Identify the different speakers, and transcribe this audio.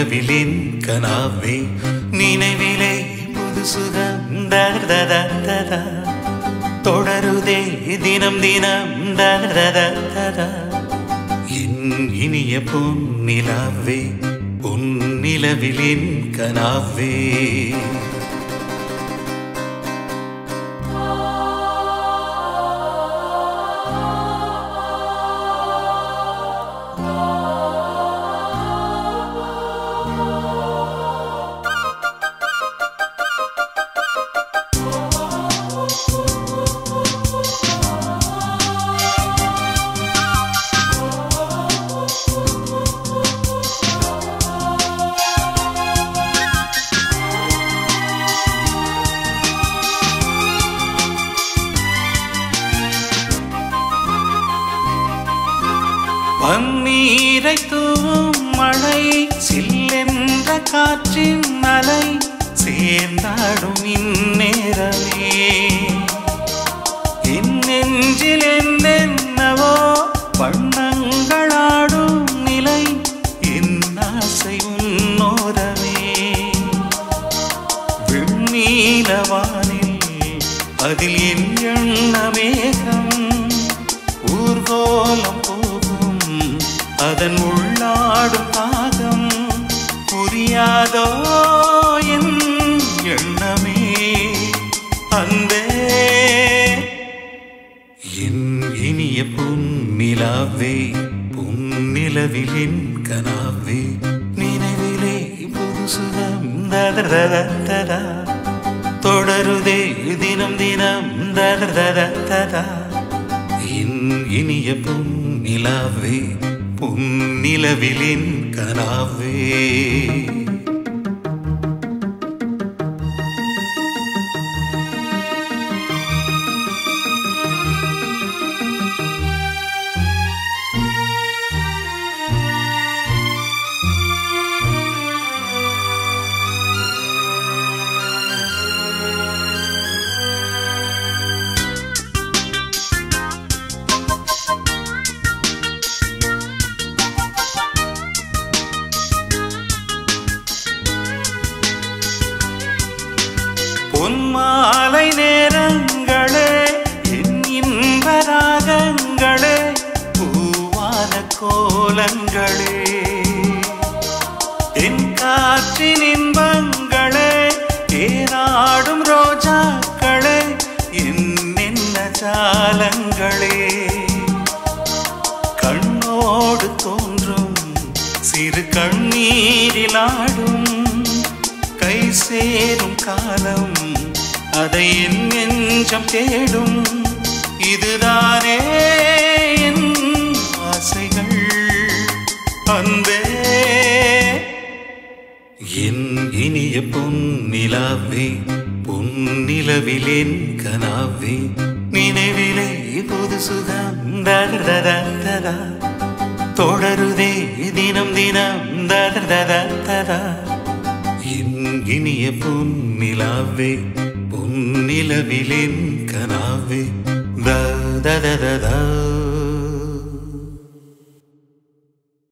Speaker 1: நிலவிலின் கனாவே நினைவிலே புது சுகம் ததததததா. தொடருதே தினம் தினம் ததததததா. என் இனிய பொன்னிலாவே பொன்னிலவிலின் கனாவே பன்னீரை தூவும் மழை சில்லென்ற காற்றின் அலை சேர்ந்தாடும் இந்நேரமே என் நெஞ்சில் என்னென்னவோ வண்ணங்களாடும் நிலை என் ஆசை உன்னோரமே விண்ணீலவானில் அதில் என் எண்ணமேகம் ஊர்கோலம் போகும் அதன் உள்ளாடும் பாகம் புரியாதோ என் எண்ணமே அன்பே என் இனிய பொன்னிலாவே பொன்னிலவிலின் கனாவே நினைவிலே புது சுகம் தததததா. தொடருதே தினம் தினம் தததததா. என் இனிய பொன்னிலாவே பொன்னிலவிலின் கனாவே பொன்மாலை நேரங்களே என் இன்ப ராகங்களே பூவான கோலங்களே என் காற்றின் இன்பங்களே ஏனாடும் ரோஜாக்களே என்னென்ன ஜாலங்களே கண்ணோடு தோன்றும் சிறு கண்ணீரில் ஆடும் கை சேரும் காலம் அதை என் நெஞ்சம் தேடும் இதுதானே என் ஆசைகள் அன்பே என் இனிய பொன்னிலாவே பொன்னிலவிலேன் கனாவே நினைவிலே புது சுகம் தததததா. தொடருதே தினம் தினம் தததததா. என் இனிய பொன்னிலாவே பொன்னிலவிலேன் கனாவே தததததா